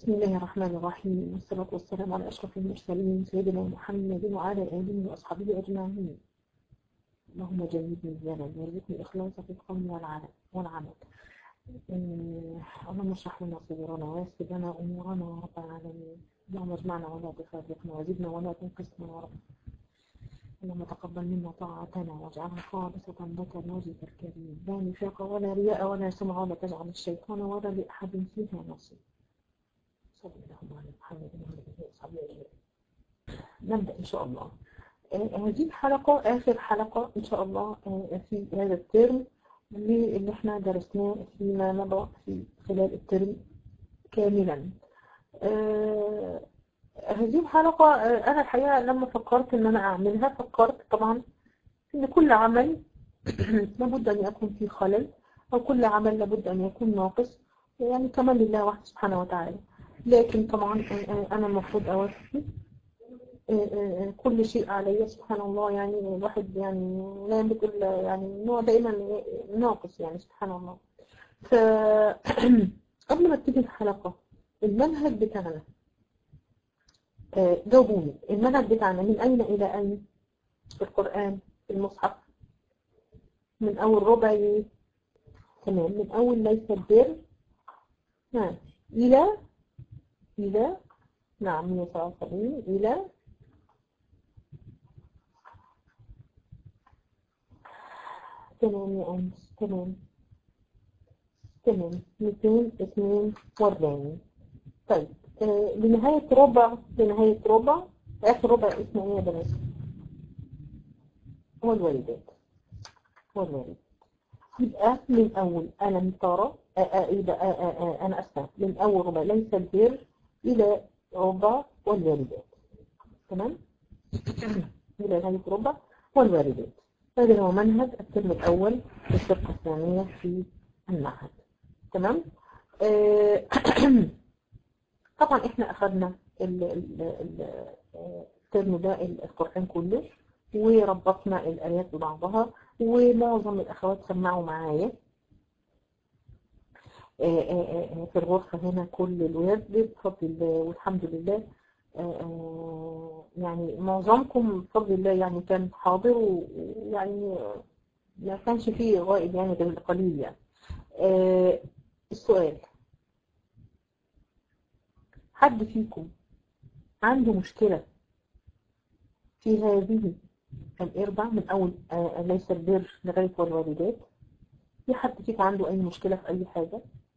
بسم الله الرحمن الرحيم والصلاة والسلام على أشرف المرسلين سيدنا محمد وعلى آله وأصحابه أجمعين اللهم جنبني الزلل وارزقني الإخلاص في القول والعمل والعمل اللهم اشرح لنا صدورنا ويسر لنا أمورنا يا رب العالمين اللهم اجمعنا ولا تفرقنا وزدنا ولا تنقصنا يا رب اللهم تقبل منا طاعتنا واجعلها خالصة لك الوجه الكريم لا نفاق ولا رياء ولا سمع ولا تجعل الشيطان ولا لأحد فيها نصيب صلى الله على محمد وعلى اله وصحبه اجمعين نبدا ان شاء الله هذه الحلقه اخر حلقه ان شاء الله في هذا الترم اللي احنا درسناه فيما مضى في خلال الترم كاملا هذه الحلقة أنا الحقيقة لما فكرت إن أنا أعملها فكرت طبعا إن كل عمل لابد أن يكون فيه خلل أو كل عمل لابد أن يكون ناقص يعني كمان لله وحده سبحانه وتعالى لكن طبعا أنا المفروض أوفي كل شيء علي سبحان الله يعني الواحد يعني لا يملك إلا يعني نوع دائما ناقص يعني سبحان الله ف قبل ما تيجي الحلقة المنهج بتاعنا جاوبوني المنهج بتاعنا من أين إلى أين في القرآن في المصحف من أول ربع تمام من أول ليس البر نعم إلى إلى نعم 177 إلى تمام يا أنس تمام تمام 242 طيب آه لنهاية ربع لنهاية ربع آخر ربع اسمه إيه يا بنات؟ هو الوالدات هو الوالدات يبقى من أول ألم ترى أنا أسفة من أول ربع ليس البر إلى ربع والوالدات تمام؟ إلى نهاية ربع والوالدات هذا هو منهج الترم الأول في الفرقة الثانية في المعهد تمام؟ آه طبعا احنا أخذنا الترم ده القرآن كله وربطنا الآيات ببعضها ومعظم الأخوات سمعوا معايا في الغرفة هنا كل الولاد بفضل الله والحمد لله يعني معظمكم بفضل الله يعني كان حاضر ويعني ما كانش فيه غائب يعني غير القليل يعني السؤال حد فيكم عنده مشكلة في هذه الإربع من أول ليس البر لغاية والوالدات في حد فيكم عنده أي مشكلة في أي حاجة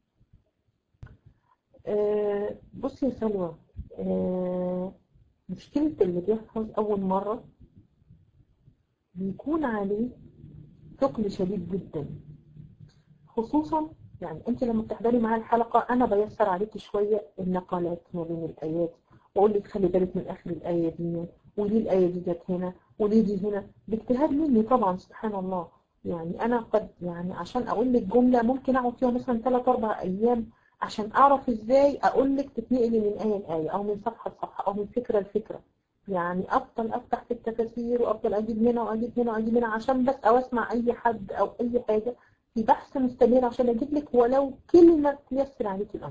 أه بصي يا سلوى أه مشكلة اللي بيحفظ أول مرة بيكون عليه ثقل شديد جدا خصوصا يعني انت لما بتحضري معايا الحلقة انا بيسر عليكي شوية النقلات ما بين الايات واقول لك خلي بالك من اخر الاية دي وليه الاية دي جت هنا وليه دي هنا باجتهاد مني طبعا سبحان الله يعني انا قد يعني عشان اقول لك جملة ممكن اقعد فيها مثلا 3 4 ايام عشان اعرف ازاي اقول لك تتنقلي من ايه لايه او من صفحة لصفحة او من فكرة لفكرة يعني افضل افتح في التفاسير وافضل اجيب هنا واجيب هنا واجيب هنا عشان بس او اسمع اي حد او اي حاجة في بحث مستمر عشان اجيب لك ولو كلمة تيسر عليك الامر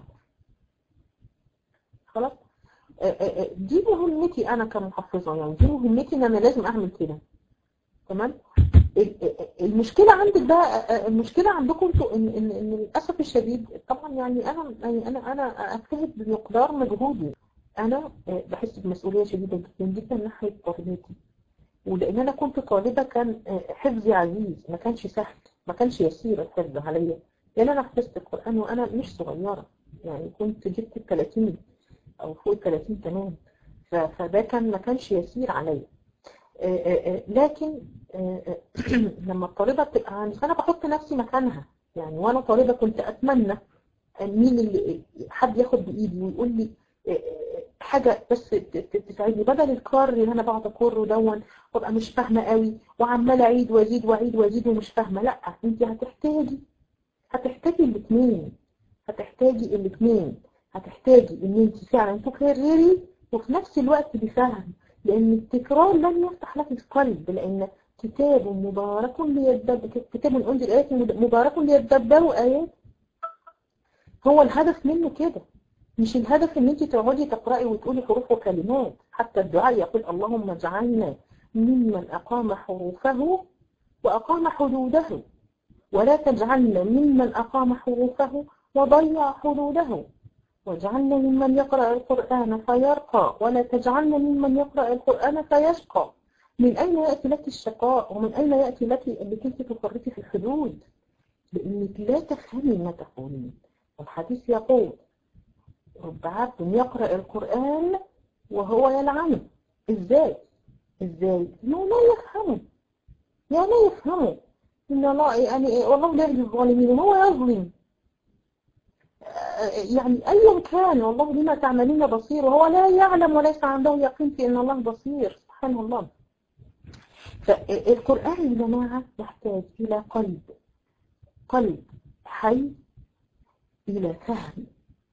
خلاص دي مهمتي انا كمحفظة يعني دي مهمتي ان انا لازم اعمل كده تمام المشكلة عندك بقى المشكلة عندكم انتوا ان ان ان للاسف الشديد طبعا يعني انا يعني انا انا اجتهد بمقدار مجهودي انا بحس بمسؤولية شديدة جدا جدا ناحية طالباتي ولان انا كنت طالبة كان حفظي عزيز ما كانش سهل ما كانش يسير الحفظ عليا لان انا حفظت القرآن وانا مش صغيرة يعني كنت جبت ال 30 او فوق ال 30 كمان فده كان ما كانش يسير عليا لكن لما الطالبة بتبقى عندي فانا بحط نفسي مكانها يعني وانا طالبة كنت اتمنى مين اللي حد ياخد بايدي ويقول لي حاجة بس تساعدني بدل الكار اللي انا بقعد اكر دون وابقى مش فاهمة قوي وعمالة اعيد وازيد واعيد وازيد ومش فاهمة لا انت هتحتاجي هتحتاجي الاثنين هتحتاجي الاثنين هتحتاجي ان انت فعلا تكرري وفي نفس الوقت بفهم لان التكرار لن يفتح لك القلب لان كتاب مبارك ليدبر كتاب انزل ايات مبارك ليدبروا ايات هو الهدف منه كده مش الهدف ان انت تقعدي تقرأي وتقولي حروف وكلمات حتى الدعاء يقول اللهم اجعلنا ممن أقام حروفه وأقام حدوده ولا تجعلنا ممن أقام حروفه وضيع حدوده واجعلنا ممن يقرأ القرآن فيرقى ولا تجعلنا ممن يقرأ القرآن فيشقى من أين يأتي لك الشقاء ومن أين يأتي لك أنك أنت تفرطي في الحدود لأنك لا تفهمي ما تقولين الحديث يقول رب عبد يقرأ القرآن وهو يلعنه إزاي؟ إزاي؟ إنه لا يفهمه يعني لا يفهمه إن الله يعني والله لا يهدي الظالمين وهو يظلم يعني أيا كان والله بما تعملين بصير وهو لا يعلم وليس عنده يقين في أن الله بصير سبحان الله فالقرآن يا جماعة يحتاج إلى قلب قلب حي إلى فهم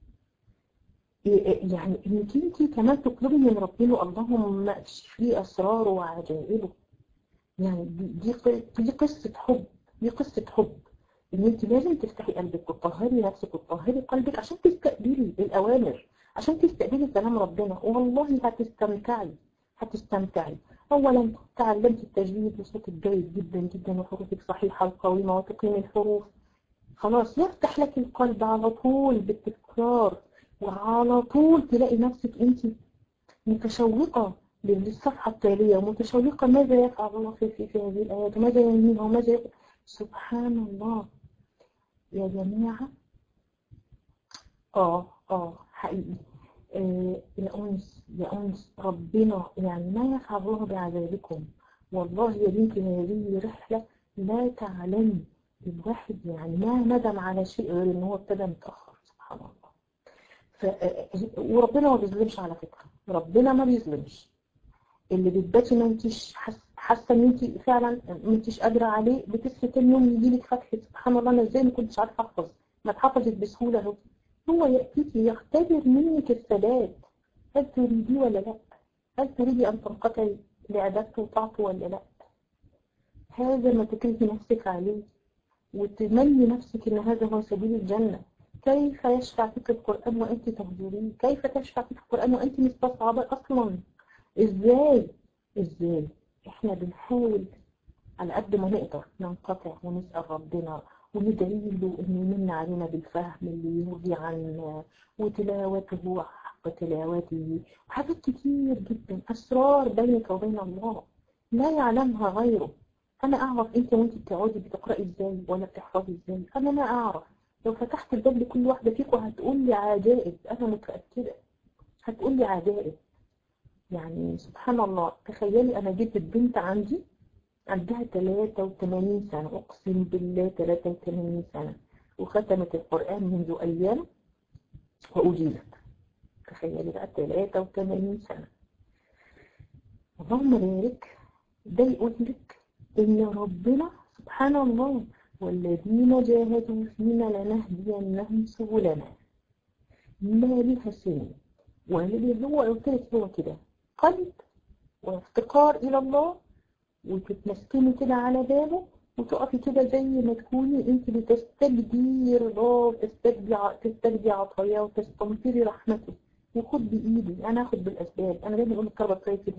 يعني انك انت كمان تطلبي من ربنا اللهم اشفي اسراره وعجائبه يعني دي دي قصه حب دي قصه حب ان انت لازم تفتحي قلبك وتطهري نفسك وتطهري قلبك عشان تستقبلي الاوامر عشان تستقبلي كلام ربنا والله هتستمتعي هتستمتعي اولا تعلمت التجويد وصوتك جيد جدا جدا وحروفك صحيحه وقويمه وتقيم الحروف خلاص يفتح لك القلب على طول بالتكرار وعلى طول تلاقي نفسك انت متشوقة للصفحة التالية ومتشوقة ماذا يفعل الله في, في, في هذه الآيات وماذا ينهيها وماذا يفعل سبحان الله يا جماعة اه اه حقيقي آه يا أنس يا أنس ربنا يعني ما يفعل الله بعذابكم والله يا بنتي هذه رحلة لا تعلمي الواحد يعني ما ندم على شيء غير ان هو ابتدى متأخر سبحان الله ف... وربنا ما بيظلمش على فكرة ربنا ما بيظلمش اللي بتباتي ما انتش حاسه ان انت فعلا ما انتش قادره عليه بتصحي تاني يوم يجي لك فتح سبحان الله انا ازاي ما كنتش عارفه احفظ ما اتحفظت بسهوله اهو هو ياتيك يختبر منك الثبات هل تريدي ولا لا هل تريدي ان تنقطعي لعبادته وطاعته ولا لا هذا ما تكرهي نفسك عليه وتمني نفسك ان هذا هو سبيل الجنه كيف يشفع فيك القرآن وأنت تهجرين كيف تشفع فيك القرآن وأنت مستصعبة أصلا إزاي إزاي إحنا بنحاول على قد ما نقدر ننقطع ونسأل ربنا وندعي له إنه يمن علينا بالفهم اللي يرضي عنا وتلاوته حق تلاوته وحاجات كتير جدا أسرار بينك وبين الله لا يعلمها غيره أنا أعرف أنت وأنت بتقعدي بتقرأي إزاي ولا بتحفظي إزاي أنا ما أعرف لو فتحت الباب لكل واحدة فيكم هتقول لي عجائب أنا متأكدة هتقول لي عجائب يعني سبحان الله تخيلي أنا جبت البنت عندي عندها 83 سنة أقسم بالله 83 سنة وختمت القرآن منذ أيام وأجيبت تخيلي بقى 83 سنة اللهم بارك ده يقول لك إن ربنا سبحان الله والذين جاهدوا فينا لنهدينهم سبلنا ما لها سن والذي هو قلت لك هو كده قلب وافتقار إلى الله وتتمسكني كده على بابه وتقفي كده زي ما تكوني انت بتستجدي رضاه وتستجدي تستجدي عطاياه وتستنطري رحمته وخد بإيدي أنا آخد بالأسباب أنا دايما بقول الكربة كده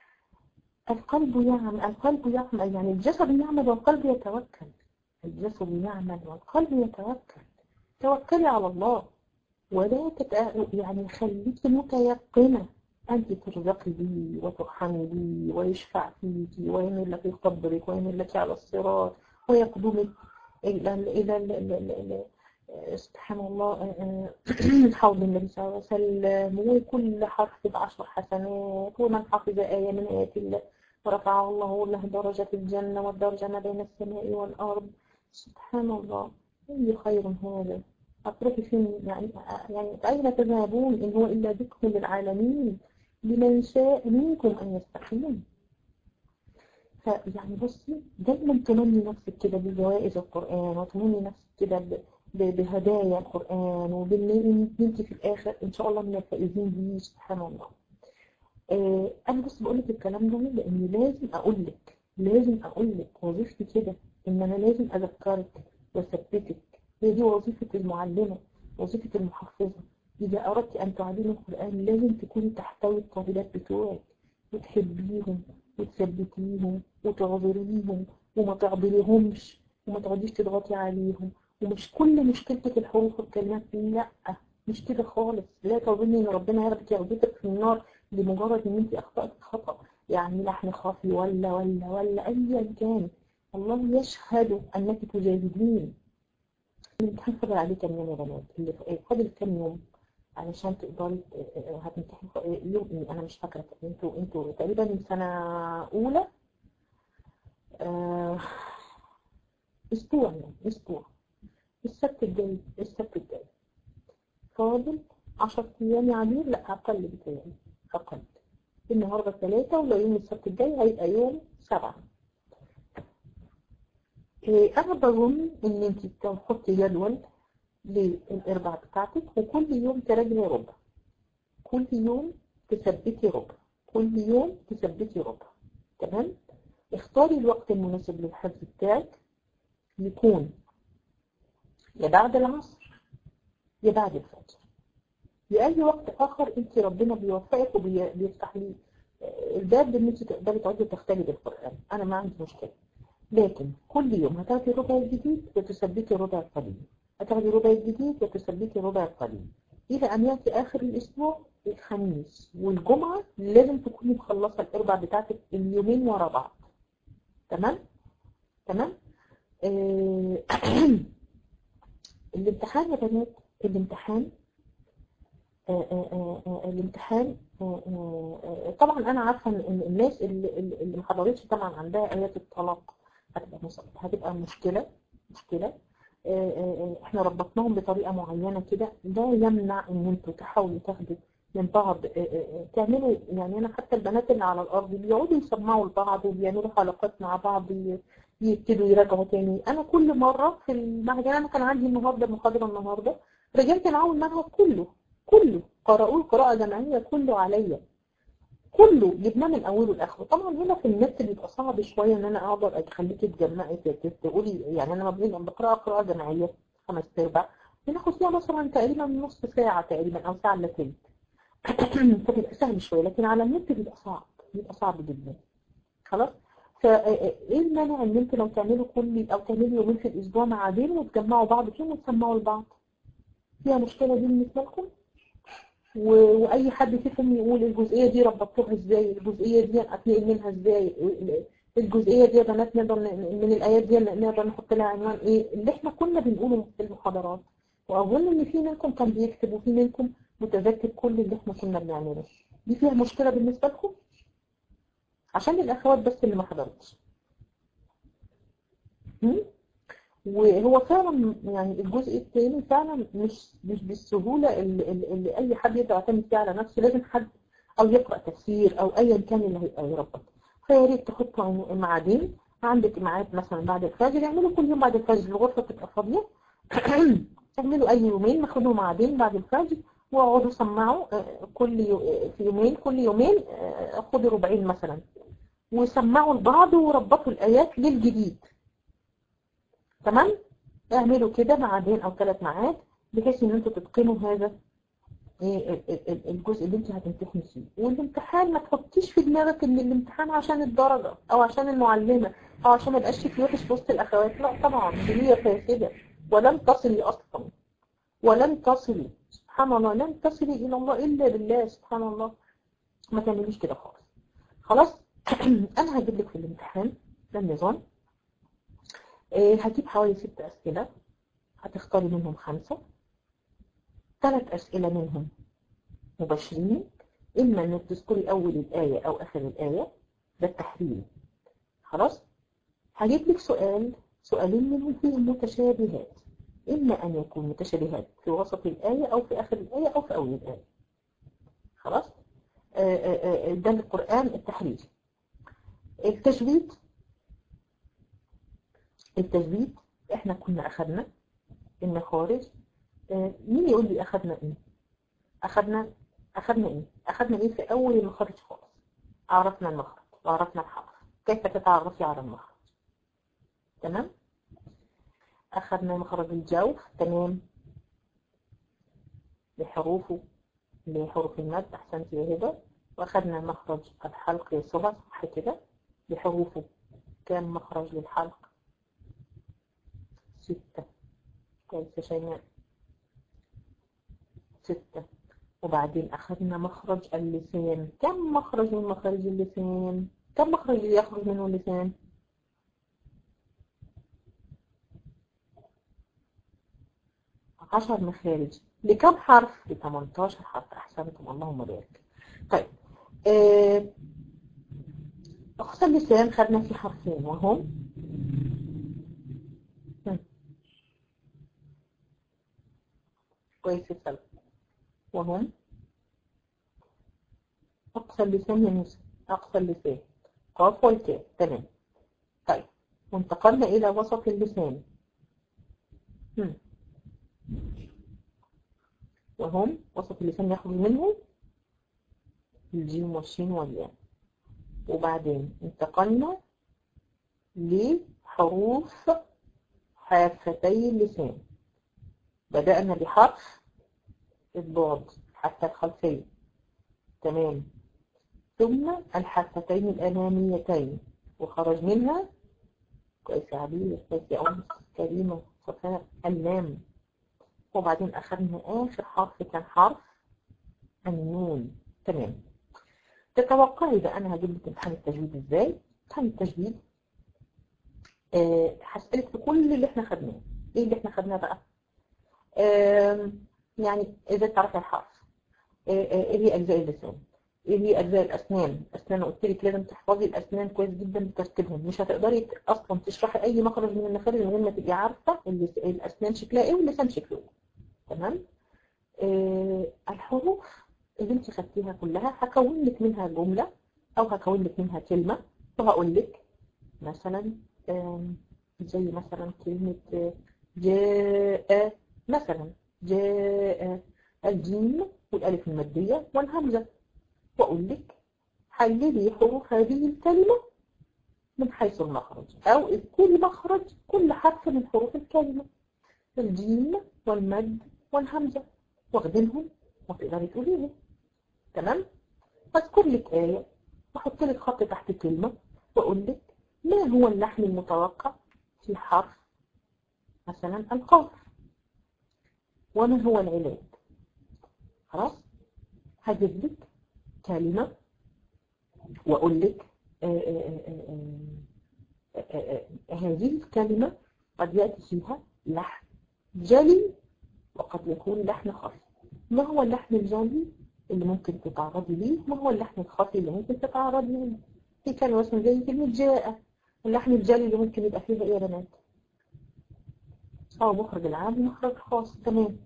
القلب يعمل القلب يعمل يعني الجسد يعمل والقلب يتوكل الجسد يعمل والقلب يتوكل توكلي على الله ولا تتأ... يعني خليكي متيقنة أنت ترزقي بي وترحمي بي ويشفع فيك ويمل لك قبرك ويمل لك على الصراط ويقدمك إلى إلى إلى سبحان الله حوض النبي صلى الله عليه وسلم وكل حرف بعشر حسنات ومن حفظ آية من آيات الله ورفعه الله له درجة في الجنة والدرجة ما بين السماء والأرض سبحان الله أي خير هذا أترك فين يعني يعني أين تذهبون إن هو إلا ذكر للعالمين لمن شاء منكم أن يستقيم فيعني بصي دايما تمني نفسك كده بجوائز القرآن وتمني نفسك كده بهدايا القرآن وباللي انت في الآخر إن شاء الله من الفائزين بيه سبحان الله آه أنا بس بقول لك الكلام ده لأني لازم أقول لك لازم أقول لك وظيفتي كده إن أنا لازم أذكرك وأثبتك هي دي وظيفة المعلمة وظيفة المحفظة إذا أردت أن تعلمي القرآن لازم تكوني تحتوي الطالبات بتوعك وتحبيهم وتثبتيهم وتعذريهم وما تعذريهمش وما تقعديش تضغطي عليهم ومش كل مشكلتك الحروف والكلمات لا مش كده خالص لا تظني ان ربنا ياخدك ياخدك في النار لمجرد ان انت اخطأت خطأ يعني لحن خافي ولا ولا ولا ايا كان الله يشهد انك تجاهدين الامتحان فاضل عليه كام يوم يا بنات اللي فاضل كام يوم علشان تقدري هتمتحنوا يوم انا مش فاكره انتوا انتوا تقريبا سنه اولى آه اسبوع يعني اسبوع السبت الجاي السبت الجاي فاضل 10 ايام يعني لا اقل بتاعي اقل النهارده ثلاثة ولا يوم السبت الجاي هيبقى يوم سبعة إيه انا بظن ان انت تحطي جدول للاربع بتاعتك وكل يوم تراجعي ربع كل يوم تثبتي ربع كل يوم تثبتي ربع تمام اختاري الوقت المناسب للحفظ بتاعك يكون يا بعد العصر يا بعد الفجر لأي وقت آخر أنت ربنا بيوفقك وبيفتح لي الباب إن أنت تقدري تقعدي تختلي بالقرآن أنا ما عندي مشكلة لكن كل يوم هتاخدي ربع الجديد وتثبتي ربع القليل هتاخدي ربع الجديد وتثبتي ربع القليل إلى أن يأتي آخر الأسبوع الخميس والجمعة لازم تكوني مخلصة الأربع بتاعتك اليومين ورا بعض تمام؟ تمام؟ آه الامتحان يا بنات الامتحان آآ آآ الامتحان آآ طبعا انا عارفه ان الناس اللي, اللي ما حضرتش طبعا عندها ايات الطلاق هتبقى هتبقى مشكله مشكله احنا ربطناهم بطريقه معينه كده لا يمنع ان انتوا تحاولوا تاخدوا من بعض تعملوا يعني انا حتى البنات اللي على الارض بيقعدوا يسمعوا لبعض وبيعملوا حلقات مع بعض يبتدوا يراجعوا تاني انا كل مره في المعهد انا كان عندي النهارده محاضره النهارده رجعت معاهم المنهج كله كله قرأوه قراءة جماعية كله عليا كله جبناه من اوله لاخره طبعا هنا في النت بيبقى صعب شويه ان انا اقدر اخليكي تجمعي تقولي يعني انا لما بقرا قراءه جماعيه خمس ارباع بناخد فيها مثلا تقريبا نص ساعه تقريبا او ساعه الا ثلث فبيبقى سهل شويه لكن على النت بيبقى صعب بيبقى صعب جدا خلاص فايه المانع ان انتوا لو تعملوا كل او تعملوا يومين في الاسبوع معادين وتجمعوا بعض فيهم وتسمعوا لبعض فيها مشكله دي بالنسبه لكم واي حد فيكم يقول الجزئيه دي ربطتوها ازاي الجزئيه دي اتنقل منها ازاي الجزئيه دي يا بنات نقدر من الايات دي نقدر نحط لها عنوان ايه اللي احنا كنا بنقوله في المحاضرات واظن ان في منكم كان بيكتب وفي منكم متذكر كل اللي احنا كنا بنعمله دي فيها مشكله بالنسبه لكم عشان الاخوات بس اللي ما حضرتش وهو فعلا يعني الجزء الثاني فعلا مش مش بالسهوله اللي, اللي اي حد يقدر يعتمد فيها على نفسه لازم حد او يقرا تفسير او ايا كان اللي هيبقى يربط فيا ريت تحطوا معادين عندك ميعاد مثلا بعد الفجر يعملوا كل يوم بعد الفجر الغرفه تبقى فاضيه تعملوا اي يومين ناخدوا معادين بعد الفجر واقعدوا سمعوا كل يو... في يومين كل يومين خدوا ربعين مثلا وسمعوا لبعض وربطوا الايات للجديد تمام اعملوا كده معادين او ثلاث معاد بحيث ان انتوا تتقنوا هذا الجزء اللي انت هتمتحني فيه والامتحان ما تحطيش في دماغك ان الامتحان عشان الدرجة او عشان المعلمة او عشان ما يبقاش في وحش في وسط الاخوات لا طبعا دي هي فاسدة ولن تصلي اصلا ولن تصلي سبحان الله لن تصلي الى الله الا بالله سبحان الله ما تعمليش كده خالص خلاص انا هجيب لك في الامتحان ده النظام هجيب حوالي ست أسئلة هتختاري منهم خمسة ثلاث أسئلة منهم مباشرين إما إنك تذكري أول الآية أو آخر الآية ده التحرير خلاص هجيب لك سؤال سؤالين منهم فيهم متشابهات إما أن يكون متشابهات في وسط الآية أو في آخر الآية أو في أول الآية خلاص ده القرآن التحرير التجويد التجويد احنا كنا اخدنا المخارج اه مين يقول لي اخدنا ايه اخدنا اخدنا ايه اخدنا ايه في اول المخارج خالص عرفنا المخرج وعرفنا الحرف كيف تتعرفي على المخرج تمام اخدنا مخرج الجوف تمام لحروفه لحروف المد أحسنت يا هبة وأخذنا مخرج الحلق يا سهى صح كده بحروفه كام مخرج للحلق ستة كويس يا شيماء ستة وبعدين أخذنا مخرج اللسان كم مخرج من مخارج اللسان كم مخرج اللي يخرج منه اللسان عشر مخارج لكم حرف ل 18 حرف أحسنتم اللهم بارك طيب آه، أقصى اللسان خدنا فيه حرفين وهم هم. كويس يا سلام وهم أقصى اللسان يا موسى أقصى اللسان قاف والكاف تمام طيب وانتقلنا إلى وسط اللسان هم. وهم وسط اللسان يخرج منه الجيم والشين والياء وبعدين انتقلنا لحروف حافتي اللسان بدأنا بحرف الضاد حتى الخلفية تمام ثم الحافتين الأماميتين وخرج منها كويس يا عبير كويس يا أنس كريمة صفاء اللام وبعدين أخذنا آخر حرف كان حرف النون تمام تتوقعي بقى أنا هجيب لك امتحان التجويد إزاي؟ امتحان التجويد أه هسألك في كل اللي احنا خدناه ايه اللي احنا خدناه بقى؟ أه يعني ازاي تعرفي الحرف؟ ايه هي أجزاء اللسان؟ ايه هي أجزاء الأسنان؟ الأسنان قلت لك لازم تحفظي الأسنان كويس جدا بترتيبهم مش هتقدري أصلا تشرحي أي مخرج من المخارج من غير ما تبقي عارفة الأسنان شكلها ايه واللسان شكله ايه تمام؟ أه الحروف اللي انت خدتيها كلها هكون لك منها جملة او هكون لك منها كلمة وهقول لك مثلا زي مثلا كلمة جاء مثلا جاء الجيم والالف المادية والهمزة واقول لك حللي حروف هذه الكلمة من حيث المخرج او كل مخرج كل حرف من حروف الكلمة الجيم والمد والهمزة واخدينهم وتقدري تقوليهم تمام اذكر لك آية واحط لك خط تحت كلمة واقول لك ما هو اللحن المتوقع في حرف مثلا القاف وما هو العلاج خلاص هجيب لك كلمة واقول لك هذه الكلمة قد يأتي فيها لحن جلي وقد يكون لحن خفي ما هو اللحن الجلي اللي ممكن تتعرضي ليه ما هو اللحن الخفي اللي ممكن تتعرضي ليه في كلمة مثلا زي كلمة جاء اللحن الجلي اللي ممكن يبقى فيها ايه يا بنات اه مخرج العام مخرج خاص تمام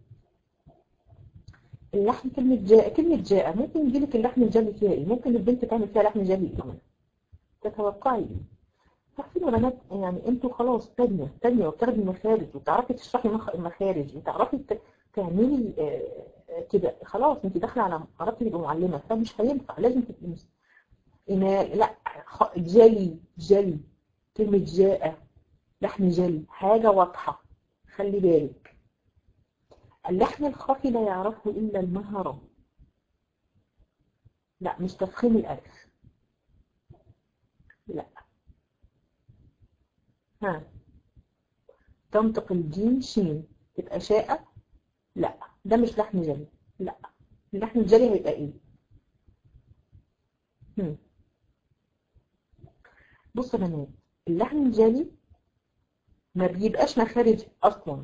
اللحن كلمة جاء كلمة جاء ممكن يجيلك اللحن الجلي فيها ايه ممكن البنت تعمل فيها لحن جلي ايه تتوقعي ايه عارفين يا بنات يعني انتوا خلاص تانية تانية وبتاخدي مخارج وتعرفي تشرحي المخارج وتعرفي تعملي آه كده خلاص انت داخله على قربتي تبقي معلمه فمش هينفع لازم تبقي إناء لا جلي جلي كلمه جاء لحن جلي حاجه واضحه خلي بالك اللحن الخفي لا يعرفه الا المهره لا مش تفخيم الالف لا ها تنطق الجيم شين تبقى شاء لا ده مش لحن جلي لا اللحن الجلي هيبقى ايه هم. بص يا بنات اللحن الجلي ما بيبقاش مخارج اصلا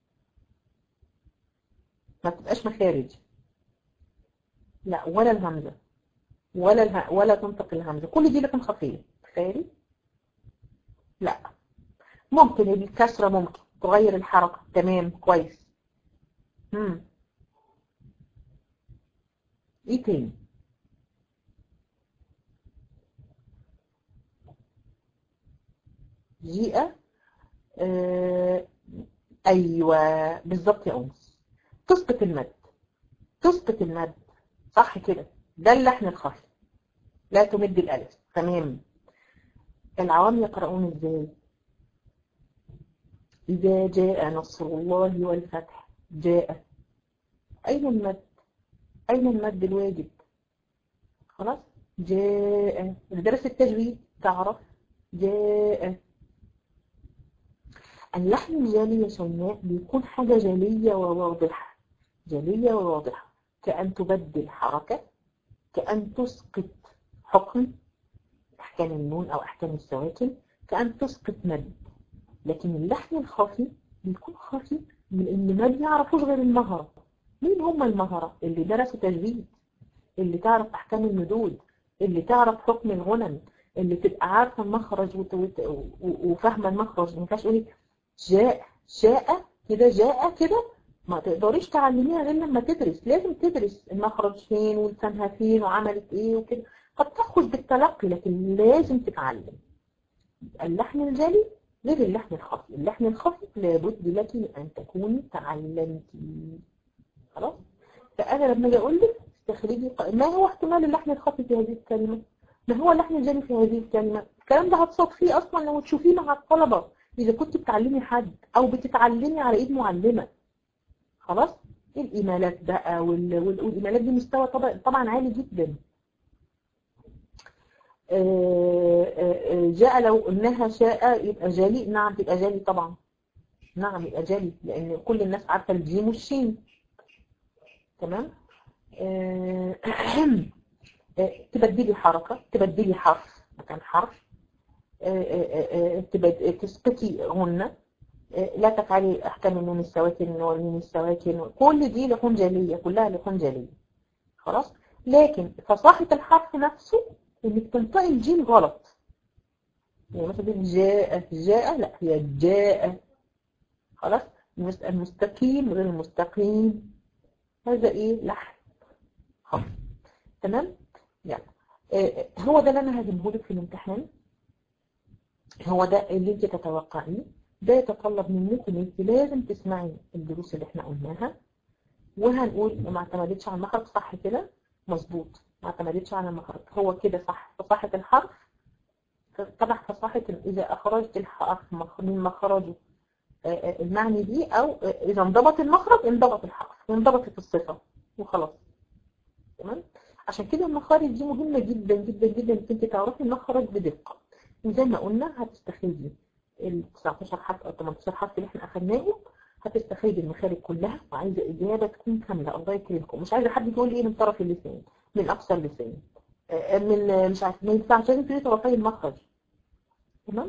ما بتبقاش مخارج لا ولا الهمزه ولا اله... ولا تنطق الهمزه كل دي لكن خفيه تخيلي لا ممكن الكسره ممكن تغير الحركه تمام كويس امم ايه تاني جيئة آه ايوه بالظبط يا انس تسقط المد تسقط المد صح كده ده اللحن الخفي لا تمد الالف تمام العوام يقرؤون ازاي اذا جاء نصر الله والفتح جاء أين المد أين المد الواجب خلاص جاء اللي درس التجويد تعرف جاء اللحن الجالي يا شيماء بيكون حاجة جالية وواضحة جالية وواضحة كأن تبدل حركة كأن تسقط حكم أحكام النون أو أحكام السواكن كأن تسقط مد لكن اللحن الخفي بيكون خفي من إن ما بيعرفوش غير المهرة مين هم المهرة اللي درسوا تجويد اللي تعرف أحكام المدود اللي تعرف حكم الغنن اللي تبقى عارفة المخرج وت- وت- وفاهمة المخرج ما ينفعش تقولي جاء شاء كده جاء كده ما تقدريش تعلميها غير لما تدرس لازم تدرس المخرج فين ولسانها فين وعملت ايه وكده قد تاخد بالتلقي لكن لازم تتعلم اللحن الجلي غير اللحن الخفي اللحن الخفي لابد لك ان تكوني تعلمتي خلاص فانا لما اجي اقول لك استخرجي ق- ما هو احتمال اللحن الخفي في هذه الكلمه ما هو اللحن الجلي في هذه الكلمه الكلام ده هتصادفيه اصلا لو تشوفيه مع الطلبه اذا كنت بتعلمي حد او بتتعلمي على ايد معلمه خلاص الايميلات بقى وال- وال- والايميلات دي مستوى طبعا طبعا عالي جدا آه، آه، آه، جاء لو قلناها شاء يبقى جالي نعم تبقى جالي طبعا نعم يبقى جالي لان كل الناس عارفه الجيم والشين تمام آه، آه، تبدلي حركه تبدلي حرف مكان حرف آه، آه، آه، تبد- تسقطي غنه آه، لا تفعلي احكام النون السواكن والميم السواكن كل دي لحون جاليه كلها لحون جاليه خلاص لكن فصاحة الحرف نفسه انك تنطقي الجيم غلط يعني مثلا تقول جاء جاء لا هي جاء خلاص المست- المستقيم غير المستقيم هذا ايه لحن خلاص تمام يعني آه، هو ده اللي انا هجيبهولك في الامتحان هو ده اللي انت تتوقعيه ده يتطلب منك ان انت لازم تسمعي الدروس اللي احنا قلناها وهنقول ما اعتمدتش على المخرج صح كده مظبوط ما اعتمدتش على المخرج هو كده صح فصاحة الحرف طبعا فصاحة إذا أخرجت الحرف مخ- من مخرجه آه، آه، المعني دي أو آه، إذا انضبط المخرج انضبط الحرف وانضبطت الصفة وخلاص تمام عشان كده المخارج دي مهمة جدا جدا جدا انك انت تعرفي المخرج بدقة وزي ما قلنا هتستخرجي ال 19 حرف او 18 حرف اللي احنا اخدناهم هتستخرجي المخارج كلها وعايزه اجابه تكون كامله الله يكرمكم مش عايزه حد يقول لي ايه من طرف اللسان من اقصى اللسان آه، من آه، مش عارف ما ينفعش لازم تقولي طرفي المخرج تمام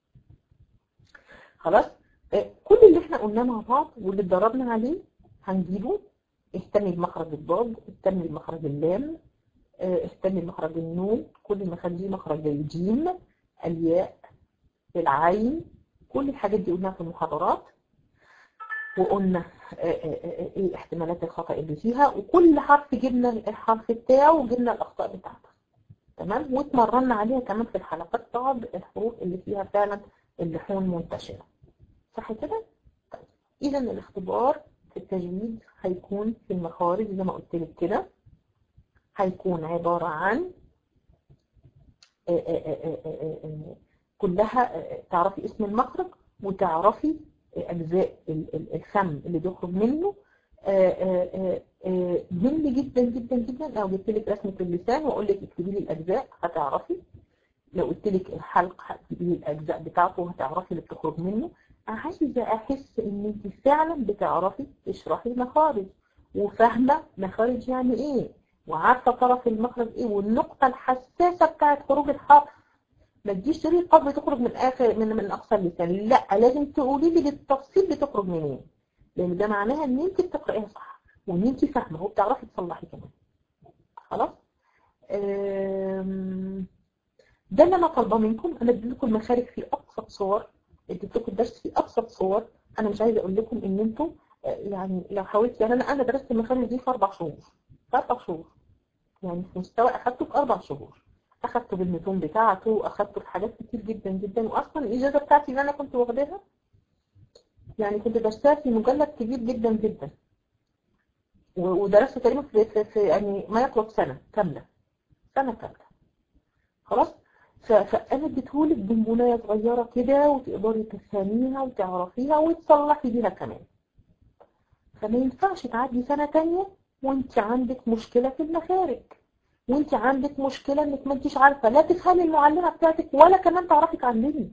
خلاص آه، كل اللي احنا قلناه مع بعض واللي اتدربنا عليه هنجيبه اهتمي بمخرج الضاد اهتمي بمخرج اللام آه، اهتمي بمخرج النون كل المخارج دي مخرج الجيم الياء العين كل الحاجات دي قلناها في المحاضرات وقلنا آه، آه، آه، ايه احتمالات الخطأ اللي فيها وكل حرف جبنا الحرف بتاعه وجبنا الأخطاء بتاعته تمام واتمرنا عليها كمان في الحلقات بعض الحروف اللي فيها فعلا اللحون منتشرة صح كده؟ طيب إذا الاختبار في التجويد هيكون في المخارج زي ما قلت لك كده هيكون عبارة عن آه، آه، آه، آه، آه، آه، كلها آه، تعرفي اسم المخرج وتعرفي آه، أجزاء ال- ال- الفم اللي بيخرج منه آه، آه، آه، آه، مهم جدا جدا جدا لو جبت لك رسمة اللسان واقول لك اكتبي لي الأجزاء هتعرفي لو قلت لك الحلق هتكتبي لي الأجزاء بتاعته وهتعرفي اللي بتخرج منه عايزة أحس إن أنت فعلا بتعرفي تشرحي مخارج وفاهمة مخارج يعني إيه وعارفة طرف المخرج إيه والنقطة الحساسة بتاعت خروج الحرف ما تجيش تقولي القاف بتخرج من آخر من من أقصى اللسان لا لازم تقولي لي بالتفصيل بتخرج منين لأن ده معناها إن أنت بتقرأيها صح وإن أنت فاهمة وبتعرفي تصلحي كمان خلاص أم، ده اللي انا طالباه منكم انا اديت لكم المخارج في ابسط صور اديت لكم الدرس في ابسط صور انا مش عايزه اقول لكم ان انتم آه، يعني لو حاولت يعني انا انا درست المخارج دي في اربع شهور في اربع شهور يعني في مستوى اخدته في اربع شهور اخدته بالمتون بتاعته اخدته في حاجات كتير جدا جدا واصلا الاجازه بتاعتي اللي انا كنت واخداها يعني كنت درستها في مجلد كبير جدا جدا و- ودرست تقريبا في, في, في يعني ما يقرب سنه كامله سنه كامله خلاص ف- فانا اديتهولك بنبونايه صغيره كده وتقدري تفهميها وتعرفيها وتصلحي بيها كمان فما ينفعش تعدي سنة تانية وانت عندك مشكلة في المخارج وانت عندك مشكلة انك ما انتش عارفة لا تفهمي المعلمة بتاعتك ولا كمان تعرفي تعلمي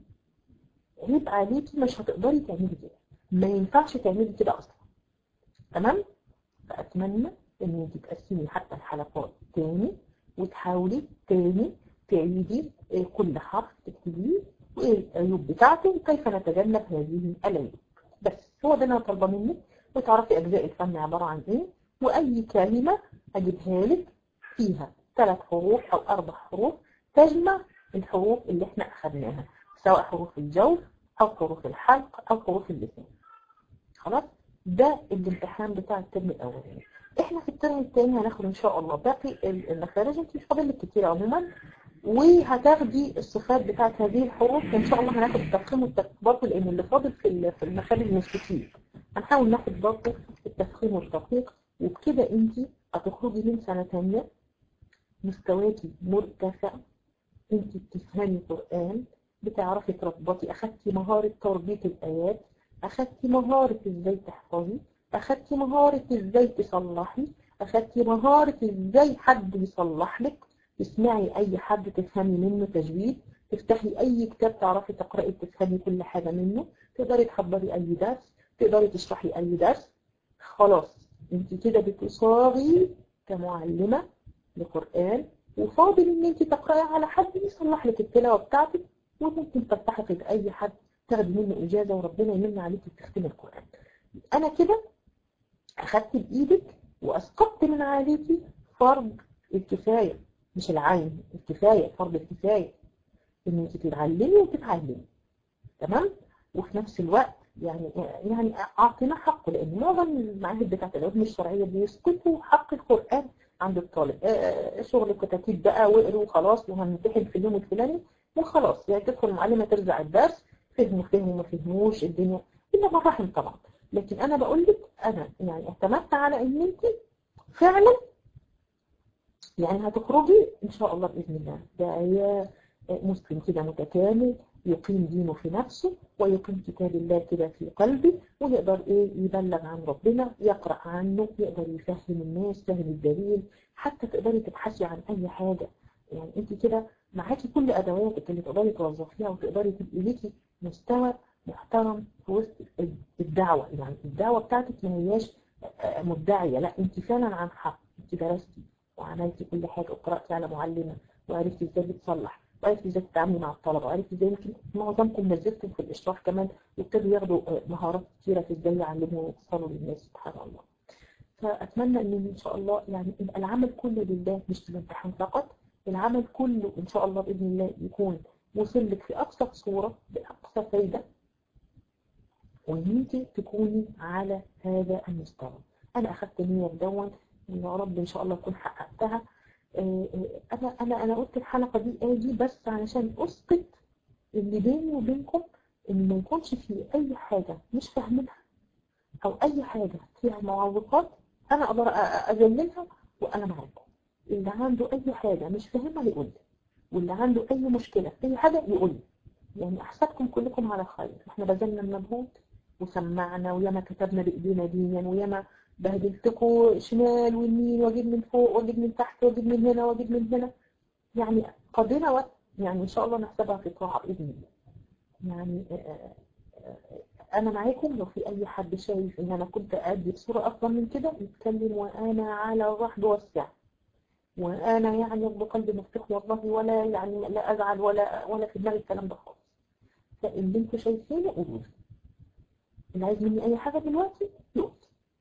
عيب عليكي مش هتقدري تعملي كده ما ينفعش تعملي كده اصلا تمام فاتمنى ان انت تقسمي حتى الحلقات تاني وتحاولي تاني تعيدي كل حرف تكتبيه وايه العيوب بتاعته وكيف نتجنب هذه العيوب بس هو ده انا طالبه منك وتعرفي اجزاء الفن عباره عن ايه واي كلمه اجيبها لك فيها ثلاث حروف او اربع حروف تجمع الحروف اللي احنا اخذناها سواء حروف الجوف او حروف الحلق او حروف اللسان خلاص ده الامتحان بتاع الترم الاولاني احنا في الترم الثاني هناخد ان شاء الله باقي المخارج انت مش فاضل لك كتير عموما وهتاخدي الصفات بتاعت هذه الحروف ان شاء الله هناخد التفخيم والتفخيم برضه لان اللي فاضل في في المخارج مش كتير هنحاول ناخد برضه التفخيم والتدقيق وبكده انت هتخرجي من سنه ثانيه مستواكي مرتفع انت بتفهمي قران بتعرفي تربطي اخدتي مهاره تربيه الايات اخدتي مهاره ازاي تحفظي اخدتي مهاره ازاي تصلحي اخدتي مهاره ازاي حد يصلح لك تسمعي اي حد تفهمي منه تجويد تفتحي اي كتاب تعرفي تقرأي تفهمي كل حاجة منه تقدري تحضري اي درس تقدري تشرحي اي درس خلاص انت كده بتصاغي كمعلمة لقرآن وفاضل ان انت تقرأي على حد يصلح لك التلاوة بتاعتك وممكن تلتحقي بأي حد تاخدي منه إجازة وربنا يمن عليكي تختمي القرآن أنا كده أخدت بإيدك وأسقطت من عليكي فرض الكفاية مش العين الكفاية فرض الكفاية ان انت تتعلمي وتتعلمي تمام وفي نفس الوقت يعني يعني اعطينا حقه لان معظم المعاهد بتاعت العلوم الشرعيه بيسكتوا حق القران عند الطالب آه شغل كتاكيت بقى واقروا وخلاص وهنمتحن في اليوم الفلاني وخلاص يعني تدخل المعلمه ترجع الدرس فهموا فهموا ما فهموش الدنيا الا ما رحم طبعا لكن انا بقول لك انا يعني اعتمدت على ان انت فعلا يعني هتخرجي ان شاء الله باذن الله داعيه مسلم كده متكامل يقيم دينه في نفسه ويقيم كتاب الله كده في قلبه ويقدر ايه يبلغ عن ربنا يقرا عنه يقدر يفهم الناس فهم الدليل حتى تقدري تبحثي عن اي حاجه يعني انت كده معاكي كل ادواتك اللي تقدري توظفيها وتقدري تبقي ليكي مستوى محترم في وسط الدعوه يعني الدعوه بتاعتك ما هياش مدعيه لا انت فعلا عن حق انت درستي وعملتي كل حاجة وقرأتي على معلمة وعرفتي ازاي بتصلح وعرفتي ازاي تتعاملي مع الطلبة وعرفتي ازاي يمكن معظمكم نزلتم في الإشراف كمان وابتدوا ياخدوا مهارات كتيرة في ازاي يعلموا ويوصلوا للناس سبحان الله فأتمنى إن إن شاء الله يعني يبقى العمل كله لله مش الامتحان فقط العمل كله إن شاء الله بإذن الله يكون وصل لك في أبسط صورة بأقصى فايدة وإن أنت تكوني على هذا المستوى أنا أخذت نية بدون يا رب ان شاء الله اكون حققتها انا انا انا قلت الحلقه دي اجي بس علشان اسقط اللي بيني وبينكم ان ما يكونش في اي حاجه مش فاهمينها او اي حاجه فيها معوقات انا اقدر اذللها وانا معاكم اللي عنده اي حاجه مش فاهمها يقول لي واللي عنده اي مشكله في اي حاجه يقول لي يعني احسبكم كلكم على خير احنا بذلنا المجهود وسمعنا وياما كتبنا بايدينا ديا وياما بهدلتكوا شمال ويمين واجيب من فوق واجيب من تحت واجيب من هنا واجيب من هنا يعني قضينا وقت يعني ان شاء الله نحسبها في طاعة باذن الله يعني انا معاكم لو في اي حد شايف ان انا كنت ادي بصورة افضل من كده يتكلم وانا على الرحب والسعة وانا يعني بقلبي مفتوح والله ولا يعني لا ازعل ولا ولا في دماغي الكلام ده خالص فاللي انتوا شايفينه قولوا اللي عايز مني اي حاجة دلوقتي يقول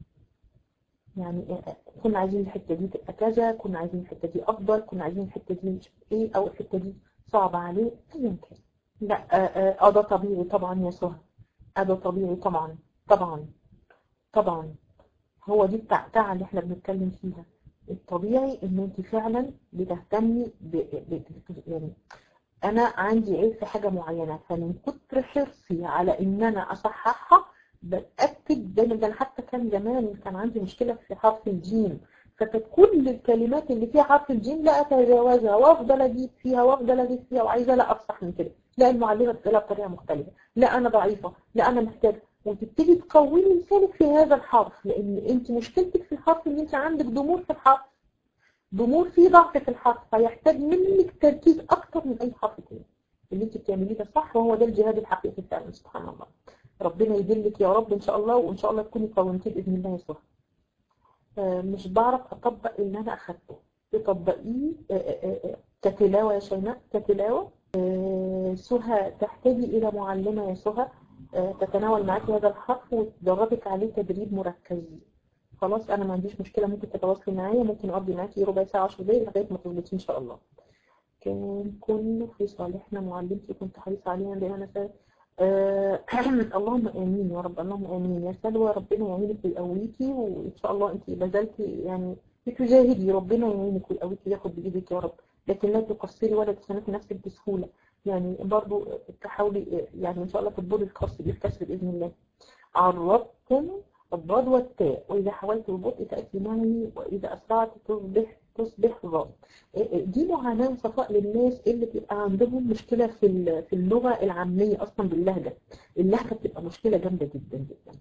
يعني كنا عايزين الحتة دي تبقى كذا كنا عايزين الحتة دي أفضل كنا عايزين الحتة دي مش إيه أو الحتة دي صعبة عليه أيا كان لا اه ده طبيعي طبعا يا سهى اه ده طبيعي طبعا طبعا طبعا هو دي التعتعة اللي احنا بنتكلم فيها الطبيعي ان انت فعلا بتهتمي ب... ب... يعني انا عندي عيب في حاجة معينة فمن كتر حرصي على ان انا اصححها بتأكد دايما ده حتى كان زمان كان عندي مشكلة في حرف الجيم فكانت كل الكلمات اللي فيها حرف الجيم لا اتجاوزها وافضل اجيب فيها وافضل اجيب فيها وعايزة لا افصح من كده لا المعلمة بتقولها بطريقة مختلفة لا انا ضعيفة لا انا محتاجة وتبتدي تقوي لسانك في هذا الحرف لان انت مشكلتك في الحرف ان انت عندك ضمور في الحرف ضمور فيه ضعف في الحرف فيحتاج منك تركيز اكتر من اي حرف تاني اللي انت بتعمليه ده صح وهو ده الجهاد الحقيقي فعلا سبحان الله ربنا يدلك يا رب ان شاء الله وان شاء الله تكوني قومتيه باذن الله يا سهى آه، مش بعرف اطبق اللي انا اخدته تطبقيه آه، آه، آه، كتلاوه يا شيماء كتلاوه آه، سهى تحتاجي الى معلمه يا سهى آه، تتناول معاكي هذا الحرف وتدربك عليه تدريب مركز خلاص انا ما عنديش مشكله ممكن تتواصلي معايا ممكن اقضي معاكي ربع ساعه 10 دقايق لغايه ما تظبطي ان شاء الله كان كله في صالحنا معلمتي كنت حريصة عليها لأن أنا سأل آه اللهم آمين يا رب اللهم آمين يا سلوى ربنا يعينك ويقويكي وإن شاء الله أنت لازلتي يعني بتجاهدي ربنا يعينك ويقويكي وياخد بإيدك يا رب لكن لا تقصري ولا تسامحي نفسك بسهولة يعني برضو تحاولي يعني إن شاء الله تبدي القصر بالكسر بإذن الله عرضتم الضاد والتاء وإذا حاولت ببطء تأتي معي وإذا أسرعت تصبح تصبح ضاد دي معاناة وصفاء للناس اللي بيبقى عندهم مشكلة في ال- في اللغة العامية أصلا باللهجة اللهجة بتبقى مشكلة جامدة جدا جدا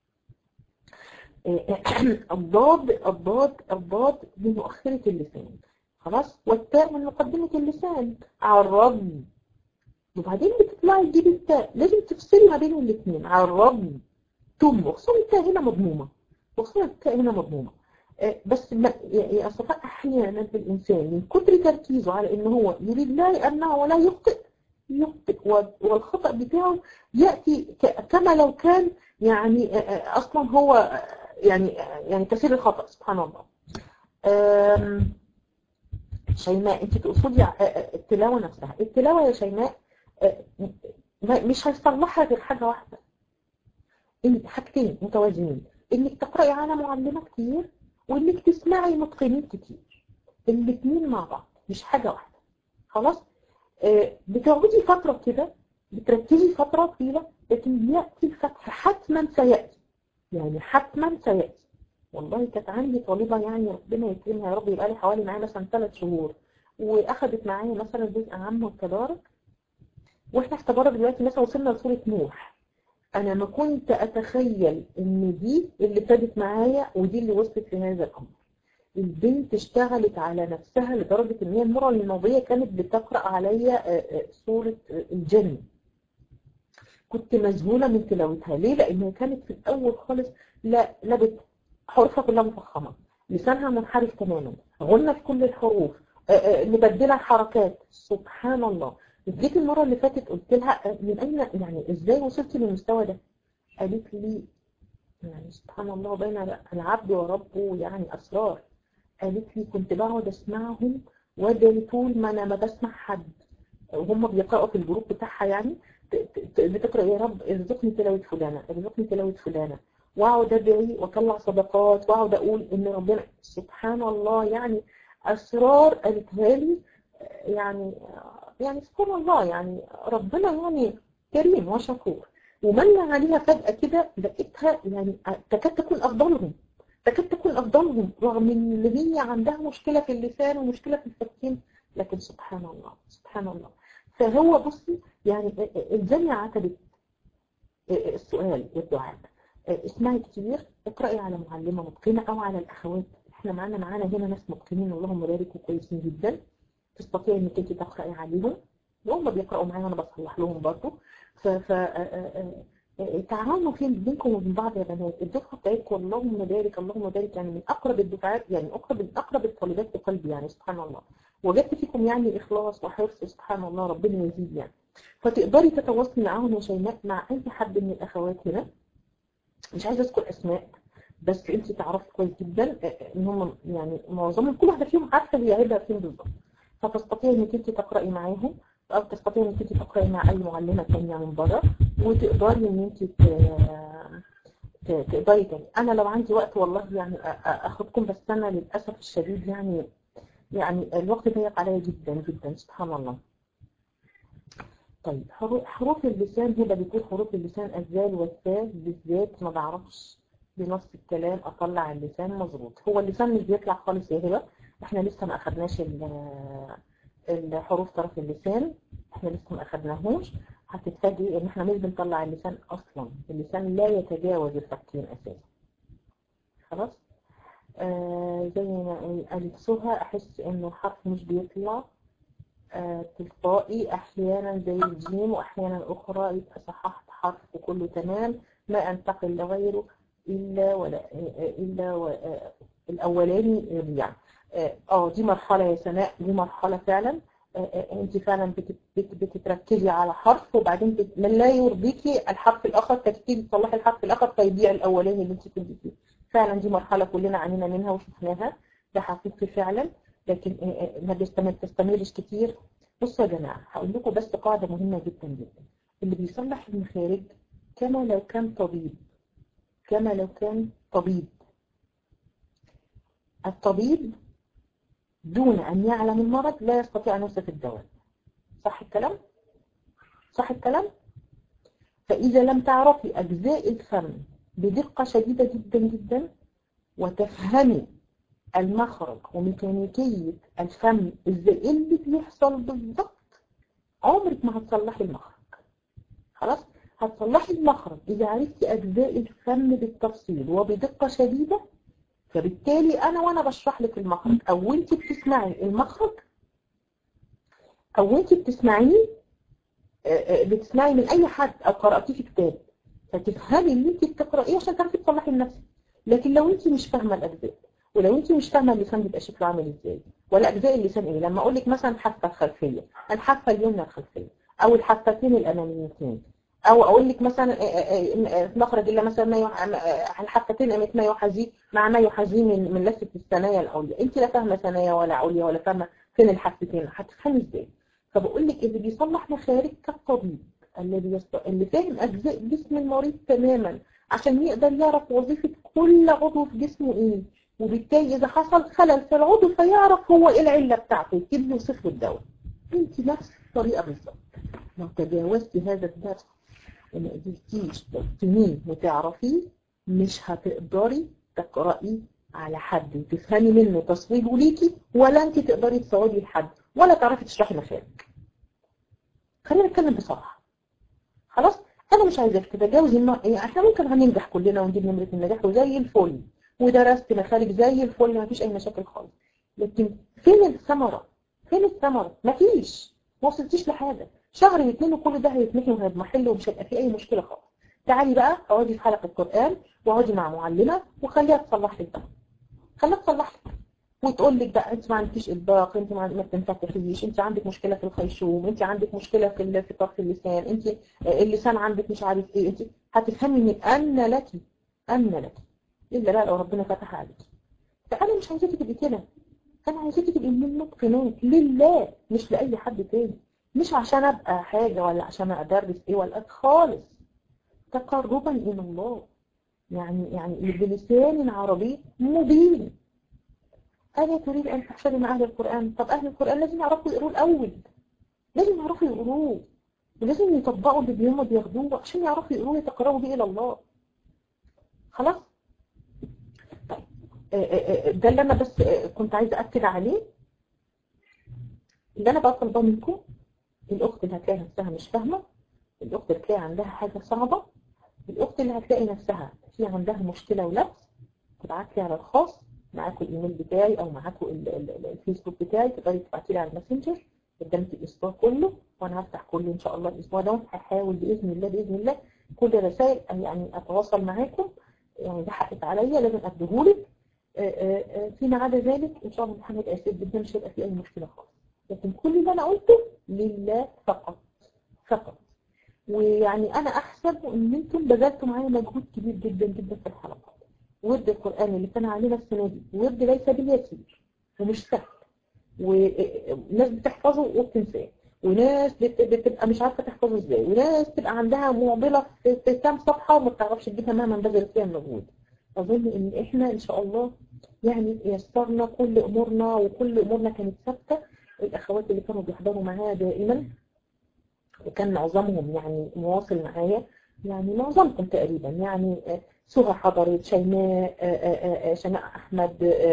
الضاد الضاد الضاد من مؤخرة اللسان خلاص والتاء من مقدمة اللسان عرض وبعدين بتطلعي تجيبي التاء لازم تفصلي ما بين الاثنين عرض ثم وخصوصا التاء هنا مضمومة وخصوصا التاء هنا مضمومة آه، بس ما يا أصدقاء أحيانا الإنسان من كتر تركيزه على إن هو يريد لا يأمنه ولا يخطئ يخطئ و- والخطأ بتاعه يأتي ك- كما لو كان يعني آه، آه، أصلا هو آه، يعني آه، يعني كثير الخطأ سبحان الله آم، شيماء انت تقصدي آه، آه، التلاوة نفسها التلاوة يا شيماء آه، ما- مش هيصلحها غير حاجة واحدة إن حاجتين متوازنين انك تقرأي على معلمة كتير وانك تسمعي متقنين كتير الاثنين مع بعض مش حاجة واحدة خلاص آه، بتقعدي فترة كده بتركزي فترة طويلة لكن يأتي الفتح حتما سيأتي يعني حتما سيأتي والله كانت عندي طالبة يعني ربنا يكرمها يا رب يبقى لي حوالي معايا مثلا ثلاث شهور وأخدت معايا مثلا جزء عام والتبارك واحنا في تبارك دلوقتي مثلا وصلنا لسورة نوح انا ما كنت اتخيل ان دي اللي ابتدت معايا ودي اللي وصلت في هذا الامر البنت اشتغلت على نفسها لدرجة ان هي المرة الماضية كانت بتقرأ عليا آه، آه، سورة آه، الجن كنت مذهولة من تلاوتها ليه؟ لأنها كانت في الأول خالص لا لا بت- حروفها كلها مفخمة لسانها منحرف تماما غنى في كل الحروف آه، آه، مبدلة الحركات سبحان الله جيت المرة اللي فاتت قلت لها آه، من أين يعني إزاي وصلتي للمستوى ده؟ قالت لي يعني سبحان الله بين العبد وربه يعني أسرار قالت لي كنت بقعد أسمعهم وادعي طول ما أنا ما بسمع حد وهم بيقرأوا في الجروب بتاعها يعني ت- ت- بتقرأ يا رب ارزقني تلاوة فلانة ارزقني تلاوة فلانة واقعد ادعي واطلع صدقات واقعد اقول ان ربنا سبحان الله يعني اسرار قالتها لي يعني يعني سبحان الله يعني ربنا يعني كريم وشكور ومن عليها فجأة كده لقيتها يعني تكاد تكون افضلهم تكاد تكون افضلهم رغم ان هي عندها مشكلة في اللسان ومشكلة في التفكير لكن سبحان الله سبحان الله فهو بصي يعني الزمي عتبة السؤال والدعاء اسمعي كتير اقرأي على معلمة متقنة او على الاخوات احنا معانا معانا هنا ناس متقنين اللهم بارك وكويسين جدا تستطيعي انك انت تقرأي عليهم وهم بيقرأوا معايا وانا بصلح لهم برضه ف ف تعاونوا فين بينكم وبين بعض يا بنات الدفعه بتاعتكم اللهم بارك اللهم بارك يعني من اقرب الدفعات يعني اقرب من اقرب الطالبات لقلبي يعني سبحان الله وجدت فيكم يعني اخلاص وحرص سبحان الله ربنا يزيد يعني فتقدري تتواصلي معاهم يا شيماء مع اي حد من الاخوات هنا مش عايزه اذكر اسماء بس انت تعرفي كويس جدا ان هم يعني معظمهم كل واحده فيهم عارفه هي عيبها فين بالظبط فتستطيعي انك انت تقراي معاهم او تستطيعي انك انت تقراي مع اي معلمه ثانيه من بره وتقدري ان انت تقدري تاني انا لو عندي وقت والله يعني اخدكم بس انا للاسف الشديد يعني يعني الوقت ضيق عليا جدا جدا سبحان الله طيب حروف اللسان هنا بتقول حروف اللسان الزال والثاء بالذات ما بعرفش بنص الكلام اطلع اللسان مظبوط هو اللسان مش بيطلع خالص يا هبه احنا لسه ما اخدناش الحروف طرف اللسان احنا لسه ما اخدناهوش هتتفاجئي ان احنا مش بنطلع اللسان اصلا اللسان لا يتجاوز الفكين اساسا خلاص آه زي ما قالت سهى احس انه الحرف مش بيطلع آه تلقائي احيانا زي الجيم واحيانا اخرى يبقى صححت حرف وكله تمام ما انتقل لغيره الا ولا الا و الاولاني يعني اه دي مرحله يا سناء دي مرحله فعلا انت فعلا بتتركزي على حرف وبعدين من لا يرضيكي الحرف الاخر فتبتدي تصلحي الحرف الاخر فيضيع الاولاني اللي انت كنتي فيه فعلا دي مرحله كلنا عانينا منها وشفناها ده حقيقي فعلا لكن ما بتستمرش كتير بصوا يا جماعه هقول لكم بس قاعده مهمه جدا جدا اللي بيصلح المخارج كما لو كان طبيب كما لو كان طبيب الطبيب دون أن يعلم المرض لا يستطيع أن يوصف الدواء صح الكلام؟ صح الكلام؟ فإذا لم تعرفي أجزاء الفم بدقة شديدة جدا جدا وتفهمي المخرج وميكانيكية الفم ازاي اللي بيحصل بالضبط عمرك ما هتصلحي المخرج خلاص هتصلحي المخرج إذا عرفتي أجزاء الفم بالتفصيل وبدقة شديدة فبالتالي أنا وأنا بشرح لك المخرج أو أنت بتسمعي المخرج أو أنت بتسمعيه بتسمعي من أي حد أو قرأتيه في كتاب فتفهمي اللي أنت بتقرأيه عشان تعرفي تصلحي لنفسك لكن لو أنت مش فاهمة الأجزاء ولو أنت مش فاهمة اللسان بيبقى شكله عامل إزاي ولا أجزاء اللسان إيه لما أقول لك مثلا الحافة الخلفية الحافة اليمنى الخلفية أو الحافتين الأماميتين او اقول لك مثلا مخرج الا مثلا ما الحفتين ما يحاذيه مع ما يحاذيه من من لثه الثنايا العليا انت لا فاهمه ثنايا ولا عليا ولا فاهمه فين الحفتين هتفهمي ازاي فبقول لك اللي بيصلح مخارج كالطبيب الذي يست... اللي فاهم اجزاء جسم المريض تماما عشان يقدر يعرف وظيفه كل عضو في جسمه ايه وبالتالي اذا حصل خلل في العضو فيعرف هو ايه العله بتاعته يكتب يوصف له الدواء انت نفس الطريقه بالظبط لو تجاوزتي هذا الدرس وما قدرتيش تفهميه وتعرفيه مش هتقدري تقرأي على حد وتفهمي منه تصويبه ليكي ولا انت تقدري تصوبي لحد ولا تعرفي تشرحي مخارج خلينا نتكلم بصراحة خلاص انا مش عايزاك تتجاوزي النوع ايه احنا ممكن هننجح كلنا ونجيب نمرة النجاح وزي الفل ودرست مخارج زي الفل ما فيش اي مشاكل خالص لكن فين الثمرة فين الثمرة مفيش ما وصلتيش لحاجة شهر اتنين وكل ده هيتمحي وهيضمحل ومش هيبقى فيه اي مشكله خالص تعالي بقى اقعدي في حلقه قران واقعدي مع معلمه وخليها تصلح لك ده خليها تصلح لك وتقول لك بقى انت ما عندكيش اطباق انت ما ما بتنفتحيش انت عندك مشكله في الخيشوم انت عندك مشكله في في طرف اللسان انت اللسان عندك مش عارف ايه انت هتفهمي من ان لك ان لك الا بقى لو ربنا فتح عليك فانا مش عايزاكي تبقي كده انا عايزاكي تبقي من المتقنات لله مش لاي حد تاني مش عشان ابقى حاجة ولا عشان ادرس ايه ولا خالص تقربا الى الله يعني يعني بلسان عربي مبين ألا تريد أن تحشري مع أهل القرآن طب أهل القرآن لازم يعرفوا يقروه الأول لازم يعرفوا يقروه ولازم يطبقوا اللي بيهم بياخدوه عشان يعرفوا يقروه يتقربوا به إلى الله خلاص طيب ده اللي أنا بس كنت عايزة أكد عليه اللي أنا بقى طالباه منكم الأخت اللي هتلاقي نفسها مش فاهمة الأخت اللي هتلاقي عندها حاجة صعبة الأخت اللي هتلاقي نفسها في عندها مشكلة ولبس تبعت لي على الخاص معاكم الإيميل بتاعي أو معاكم الفيسبوك بتاعي تقدري تبعتي لي على الماسنجر قدامك الأسبوع كله وأنا هفتح كله إن شاء الله الأسبوع ده هحاول بإذن الله بإذن الله كل الرسائل يعني أتواصل معاكم يعني ده حقك عليا لازم أديهولك فيما عدا ذلك إن شاء الله الامتحان هيبقى يسير جدا مش هيبقى فيه أي مشكلة خالص لكن كل اللي أنا قلته لله فقط فقط ويعني أنا أحسب إن أنتم بذلتوا معايا مجهود كبير جدا جدا في الحلقات ورد القرآن اللي كان علينا السنة دي ورد ليس باليسير ومش سهل وناس بتحفظه وبتنساه وناس بتبقى مش عارفة تحفظه ازاي وناس تبقى عندها معضلة في كام صفحة وما بتعرفش تجيبها مهما بذلت فيها المجهود أظن إن إحنا إن شاء الله يعني يسرنا كل أمورنا وكل أمورنا كانت ثابتة الأخوات اللي كانوا بيحضروا معايا دائما وكان معظمهم يعني مواصل معايا يعني معظمكم تقريبا يعني سهى حضرت شيماء شيماء أحمد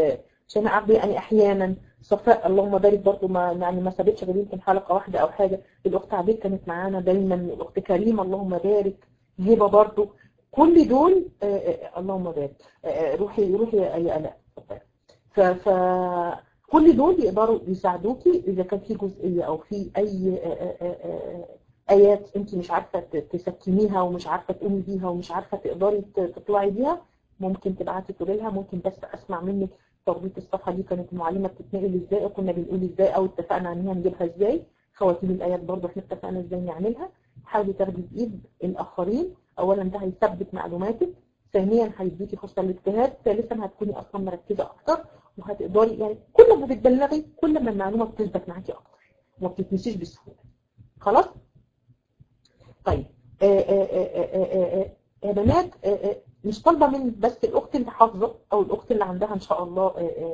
عشان اعرف يعني احيانا صفاء اللهم بارك برضه ما يعني ما سابتش غير يمكن حلقه واحده او حاجه الاخت عبيد كانت معانا دايما الاخت كريمه اللهم بارك هبه برضه كل دول آه آه اللهم بارك آه روحي روحي يا الاء ف ف كل دول يقدروا يساعدوكي اذا كان في جزئيه او في اي ايات انت مش عارفه تسكنيها ومش عارفه تقومي بيها ومش عارفه تقدري تطلعي بيها ممكن تبعتي تقولي لها ممكن بس اسمع منك تربيط الصفحه دي كانت المعلمه بتتنقل ازاي وكنا بنقول ازاي او اتفقنا عليها نجيبها ازاي خواتيم الايات برضه احنا اتفقنا ازاي نعملها حاولي تاخدي بايد الاخرين اولا ده هيثبت معلوماتك ثانيا هيديكي فرصه للاجتهاد ثالثا هتكوني اصلا مركزه اكتر وهتقدري يعني كل ما بتبلغي كل ما المعلومه بتثبت معاكي اكتر وما بتتنسيش بسهوله خلاص طيب يا بنات مش طالبه من بس الاخت اللي حافظه او الاخت اللي عندها ان شاء الله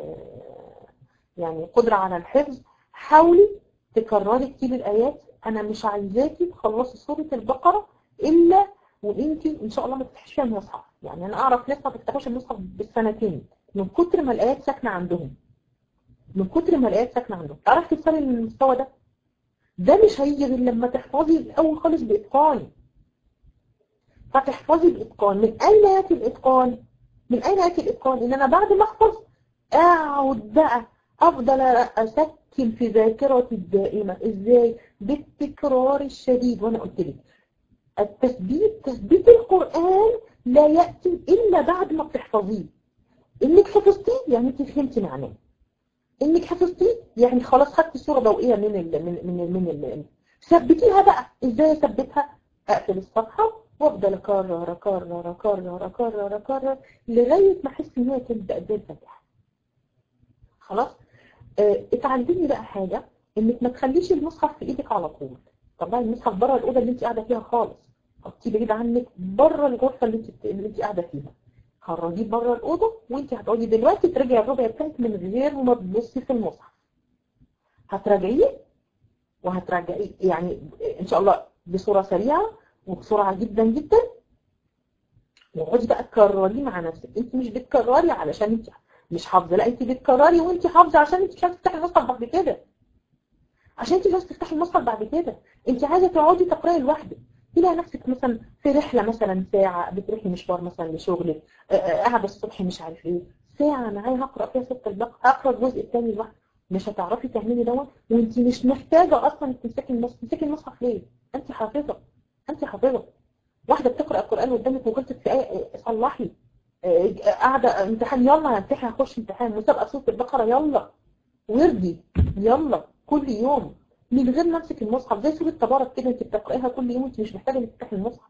يعني قدره على الحفظ حاولي تكرري كتير الايات انا مش عايزاكي تخلصي سوره البقره الا وانت ان شاء الله ما تفتحيش فيها المصحف يعني انا اعرف ناس ما بيفتحوش المصحف بالسنتين من كتر ما الايات ساكنه عندهم من كتر ما الايات ساكنه عندهم تعرفي توصلي للمستوى ده ده مش هيجي غير لما تحفظي الاول خالص باتقان فتحفظي باتقان من اين ياتي الاتقان من اين ياتي الاتقان ان انا بعد ما احفظ اقعد بقى افضل اسكن في ذاكرتي الدائمه ازاي بالتكرار الشديد وانا قلت لك التثبيت تثبيت القران لا ياتي الا بعد ما بتحفظيه انك حفظتيه يعني انت فهمتي معناه انك حفظتيه يعني خلاص خدتي صوره ضوئيه من ال من من من ال ثبتيها بقى ازاي اثبتها اقفل الصفحه وافضل اكرر اكرر اكرر اكرر اكرر لغايه ما احس ان هي تبدا زي الفاتحه خلاص اه اتعلمي بقى حاجه انك ما تخليش المصحف في ايدك على طول طلعي المصحف بره الاوضه اللي انت قاعده فيها خالص حطيه بعيد عنك بره الغرفه اللي انت اللي انت قاعده فيها خرجيه بره الاوضه وانت هتقعدي دلوقتي تراجعي الربع بتاعك من غير ما تبصي في المصحف هتراجعيه وهتراجعيه يعني ان شاء الله بصوره سريعه وبسرعه جدا جدا واقعدي بقى تكرريه مع نفسك انت مش بتكرري علشان انت مش حافظه لا انت بتكرري وانت حافظه عشان انت مش عايزه تفتحي المصحف بعد كده عشان انت مش عايزه تفتحي المصحف بعد كده انت عايزه تقعدي تقراي لوحدك تلاقي نفسك مثلا في رحله مثلا ساعه بتروحي مشوار مثلا لشغلك قاعده الصبح مش عارف ايه ساعه معايا هقرا فيها سوره البقره اقرا الجزء الثاني لوحدي مش هتعرفي تعملي دوت وانت مش محتاجه اصلا تمسكي المصحف تمسكي المصحف ليه؟ انت حافظه انت حافظه واحده بتقرا القران قدامك وغلطت في ايه صلحي قاعده امتحان يلا همتحن هخش امتحان مسابقه سوره البقره يلا وردي يلا كل يوم من غير ما امسك المصحف زي سوره تبارك كده انت بتقرايها كل يوم انت مش محتاجه انك تفتحي المصحف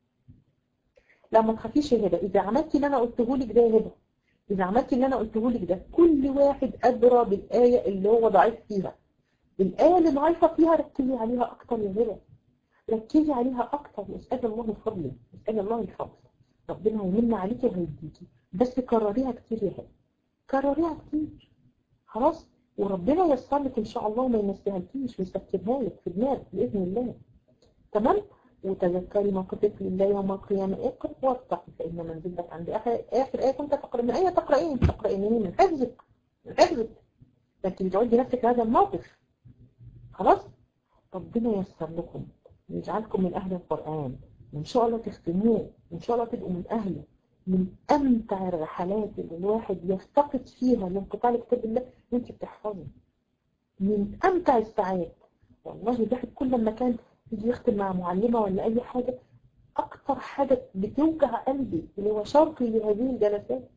لا ما تخافيش يا هبه اذا عملتي اللي انا قلته لك ده يا هبه اذا عملتي اللي انا قلته لك ده كل واحد ادرى بالايه اللي هو ضعيف فيها الايه اللي ضعيفه فيها ركزي عليها اكتر يا هبه ركزي عليها اكتر واسال الله من فضله اسال الله الفضل ربنا هيمن عليكي وهيديكي بس كرريها كتير يا هبه كرريها كتير خلاص وربنا ييسر لك ان شاء الله وما ينسيهالكيش ويسكبها لك في دماغك باذن الله تمام وتذكري موقفك لله يوم القيامة اقرأ وارتقي فإن منزلتك عند آخر, آخر آية كنت تقرأ من أي تقرأين تقرأين من حفظك من حفظك لكن بتعودي نفسك هذا الموقف خلاص ربنا ييسر لكم ويجعلكم من أهل القرآن وإن شاء الله تختموه وإن شاء الله تبقوا من أهله من أمتع الرحلات اللي الواحد يفتقد فيها لانقطاع كتاب الله وأنت بتحفظي من أمتع الساعات والله الواحد كل ما كان يجي يختم مع معلمة ولا أي حاجة أكتر حاجة بتوجع قلبي اللي هو شوقي لهذه الجلسات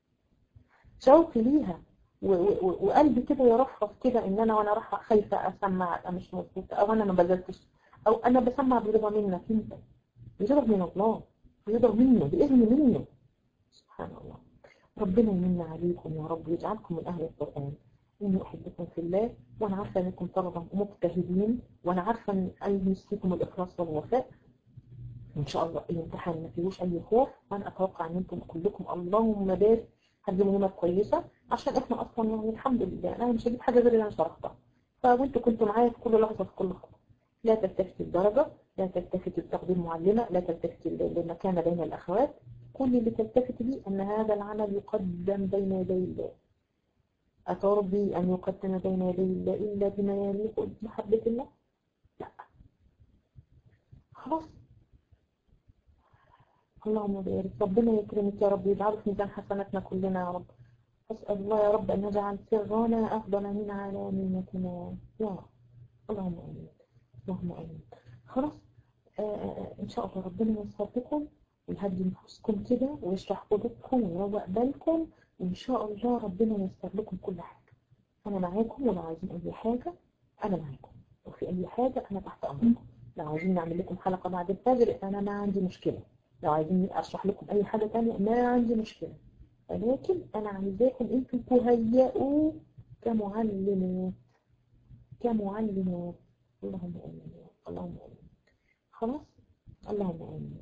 شوقي ليها وقلبي كده يرفرف كده إن أنا وأنا رايحة خايفة أسمع أبقى مش مظبوطة أو أنا ما بذلتش أو أنا بسمع برضا منك أنت برضا من الله برضا منه بإذن منه سبحان الله ربنا يمن عليكم يا رب ويجعلكم من أهل القرآن إني أحبكم في الله وأنا عارفة أنكم طلبة مجتهدين وأنا عارفة أن ألمس فيكم الإخلاص والوفاء إن شاء الله الامتحان ما فيهوش أي خوف وأنا أتوقع أن أنتم كلكم اللهم بارك هتجيبوا نمر كويسة عشان إحنا أصلا يعني الحمد لله أنا مش هجيب حاجة غير اللي أنا شرحتها فوأنتوا كنتوا معايا في كل لحظة في كل خطوة لا تلتفتي الدرجة لا تلتفتي لتقديم معلمة لا تلتفتي للمكانة بين الأخوات كل اللي تلتفتي ليه أن هذا العمل يقدم بين يدي الله أترضي أن يقدم بين يدي الله إلا بما يليق بمحبة الله لا خلاص اللهم بارك ربنا يكرمك يا رب ويجعله في ميزان حسناتنا كلنا يا رب أسأل الله يا رب أن يجعل سرنا أفضل من علانيتنا يا رب اللهم آمين اللهم آمين خلاص آه إن شاء الله ربنا ييسر لكم ويهدي نفوسكم كده ويشرح قلوبكم ويروق بالكم وإن شاء الله ربنا ييسر لكم كل حاجة أنا معاكم ولو عايزين أي حاجة أنا معاكم وفي أي حاجة أنا تحت أمركم لو عايزين نعمل لكم حلقة بعد الفجر أنا ما عندي مشكلة لو عايزين أشرح لكم أي حاجة تانية ما عندي مشكلة ولكن أنا عايزاكم أنتم تهيئوا كمعلمات كمعلمات اللهم آمين اللهم آمين خلاص اللهم آمين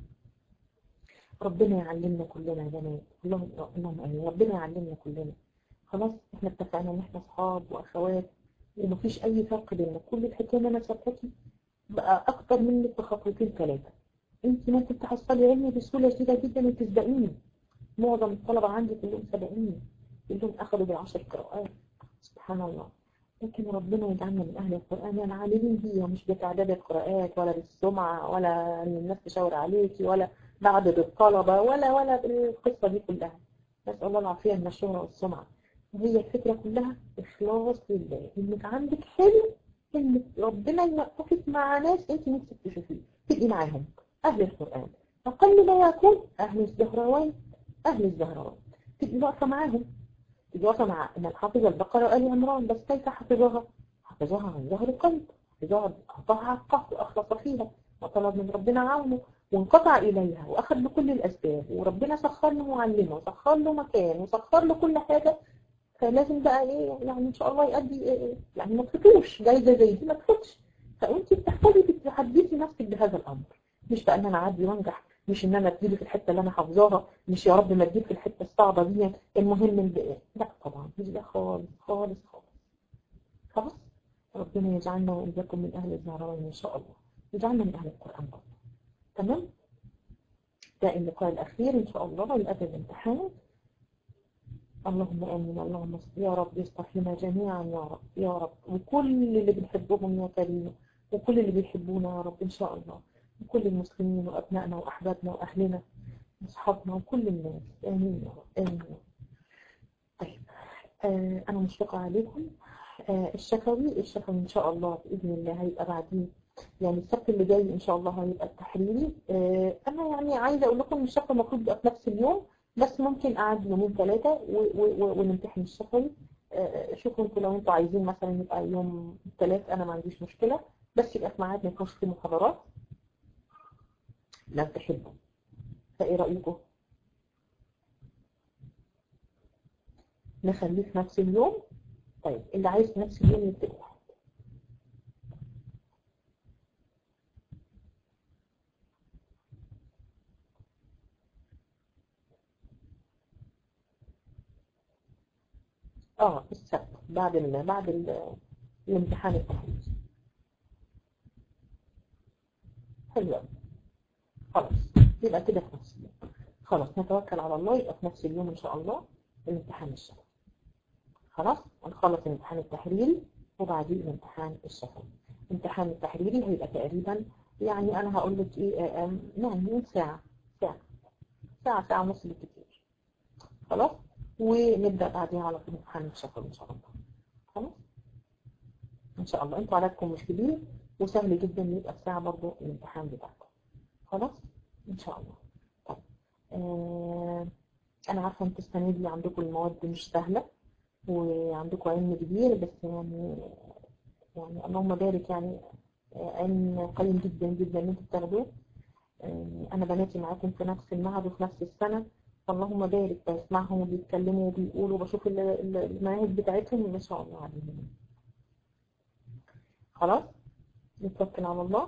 ربنا يعلمنا كلنا يا بنات اللهم اللهم آمين ربنا يعلمنا كلنا خلاص احنا اتفقنا ان احنا اصحاب واخوات ومفيش اي فرق بيننا كل الحكايه ان انا سابقاكي بقى اكتر منك بخطوتين ثلاثه انت ممكن تحصلي علمي بسهوله شديده جدا وتسبقيني معظم الطلبه عندي كلهم سبقيني كلهم اخذوا بالعشر قراءات سبحان الله لكن ربنا يجعلنا من اهل القران يعني عالمين بيه مش بتعداد القراءات ولا بالسمعه ولا ان الناس تشاور عليكي ولا بعدد الطلبه ولا ولا بالقصه دي كلها نسال الله العافيه من الشهره والسمعه وهي الفكره كلها اخلاص لله انك عندك حلم ان ربنا يوقفك مع ناس انت نفسك تشوفيه تبقي معاهم اهل القران اقل ما يكون اهل الزهراوين اهل الزهراوين تبقي واقفه معاهم تبقي واقفه مع من حافظ البقره وال عمران بس كيف حفظها؟ حفظها عن ظهر قلب حفظها قطع حقه واخلص فيها وطلب من ربنا عونه وانقطع اليها واخذ له كل الاسباب وربنا سخر له معلمه وسخر له مكان وسخر له كل حاجه فلازم بقى ايه يعني ان شاء الله يؤدي إيه يعني ما تفوتوش جايزه زي دي ما تفوتش فانت بتحتاجي تحدثي نفسك بهذا الامر مش بقى ان انا اعدي وانجح مش ان انا اديله في الحته اللي انا حافظاها مش يا رب ما اديك في الحته الصعبه دي المهم الباقي لا طبعا مش ده خالص خالص خالص خلاص ربنا يجعلنا واياكم من اهل الزهراوين ان شاء الله يجعلنا من اهل القران برضه تمام ده اللقاء الاخير ان شاء الله قبل الامتحان اللهم امين اللهم يا رب يصلح لنا جميعا يا رب يا رب وكل اللي بنحبهم يا كريم وكل اللي بيحبونا يا رب ان شاء الله وكل المسلمين وابنائنا واحبابنا واهلنا واصحابنا وكل الناس امين يا رب امين يا رب طيب آه انا مشفقه عليكم آه الشفوي الشفوي ان شاء الله باذن الله هيبقى بعدين يعني السبت اللي جاي ان شاء الله هيبقى التحريري آه انا يعني عايزه اقول لكم ان الشفوي المفروض يبقى في نفس اليوم بس ممكن اقعد يومين ثلاثه ونمتحن الشفوي شوفوا انتوا لو انتوا عايزين مثلا يبقى يوم الثلاث انا ما عنديش مشكله بس يبقى في ميعاد ما يكونش فيه محاضرات لو تحبوا فايه رايكم نخليه في نفس اليوم طيب اللي عايز في نفس اليوم يبتدي واحد اه السبت بعد ال بعد ال الامتحان التحريري حلو قوي خلاص يبقى كده في نفس اليوم خلاص نتوكل على الله يبقى في نفس اليوم ان شاء الله الامتحان الشفوي خلاص هنخلص الامتحان التحريري وبعدين الامتحان الشفوي الامتحان التحريري هيبقى تقريبا يعني انا هقول لك ايه يعني ساعه ساعه ساعه ساعه ونص بالكتير خلاص ونبدأ بعدين على طول امتحان الشفوي إن شاء الله خلاص إن شاء الله أنتوا عددكم مش كبير وسهل جدا يبقى الساعة برضو الامتحان بتاعكم خلاص إن شاء الله طيب آه أنا عارفة أنتوا السنة دي عندكم المواد مش سهلة وعندكم علم كبير بس يعني يعني اللهم بارك يعني علم قليل جدا جدا اللي انتوا بتاخدوه آه أنا بناتي معاكم في نفس المعهد وفي نفس السنة اللهم بارك بسمعهم وبيتكلموا وبيقولوا بشوف المناهج بتاعتهم ما شاء الله عليهم خلاص نتوكل على الله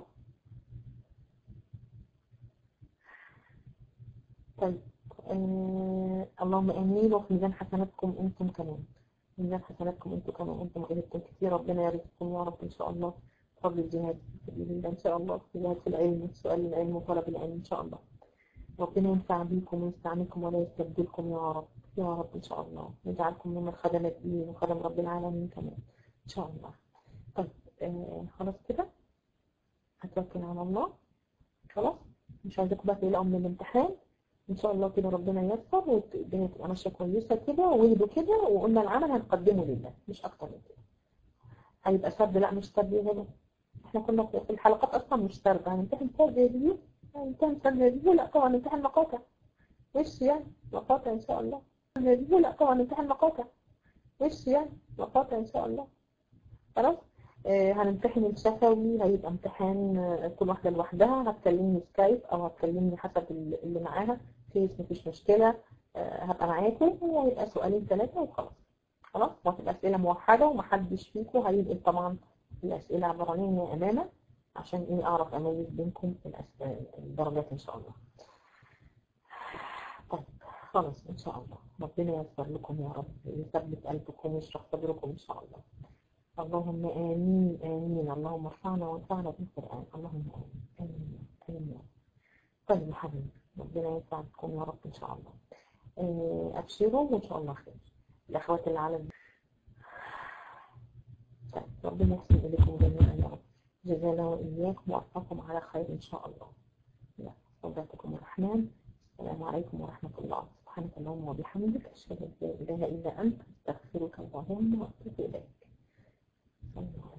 طيب آه اللهم امين وفي ميزان حسناتكم انتم كمان ميزان حسناتكم انتم كمان انتم غيرتم كثير ربنا يرزقكم يا رب ان شاء الله فضل الجهاد في سبيل الله ان شاء الله الجهاد في العلم سؤال العلم وطلب العلم ان شاء الله ربنا ينفع بيكم ويستعملكم ولا يستبدلكم يا رب يا رب إن شاء الله يجعلكم من خدم الدين وخدم رب العالمين كمان إن شاء الله طيب آه خلاص كده هتوكل على الله خلاص مش عايزاكم بقى تقلقوا من الامتحان ان شاء الله كده ربنا ييسر والدنيا تبقى ماشيه كويسه كده واهدوا كده وقلنا العمل هنقدمه لله مش اكتر من كده هيبقى سرد لا مش سرد هنا احنا كنا في الحلقات اصلا مش سرد هنمتحن سرد ريفيو هنمتحن سرد ريفيو لا طبعا نمتحن مقاطع وش يعني مقاطع ان شاء الله ريفيو لا طبعا نمتحن مقاطع وش يعني مقاطع ان شاء الله خلاص آه هنمتحن الشفوي هيبقى امتحان آه كل واحدة لوحدها هتكلمني سكايب او هتكلمني حسب اللي معاها فيس مفيش مشكلة آه هبقى معاكم وهيبقى سؤالين ثلاثة وخلاص خلاص وهتبقى أسئلة موحدة ومحدش فيكم هينقل طبعا الأسئلة عبرانية أمامة عشان إيه أعرف أميز بينكم الدرجات إن شاء الله طيب خلاص إن شاء الله ربنا ييسر لكم يا رب يثبت قلبكم ويشرح صدركم إن شاء الله اللهم آمين آمين اللهم ارفعنا وانفعنا بالقرآن اللهم آمين آمين آمين طيب يا حبيبي ربنا يسعدكم يا رب إن شاء الله أبشروا وإن شاء الله خير الأخوات اللي على طيب ربنا يحسن إليكم جميعا يا رب جزانا وإياكم وألقاكم على خير إن شاء الله يا صدقكم الرحمن السلام عليكم ورحمة الله سبحانك اللهم وبحمدك أشهد أن لا إله إلا أنت أستغفرك اللهم وأتوب إليك 嗯。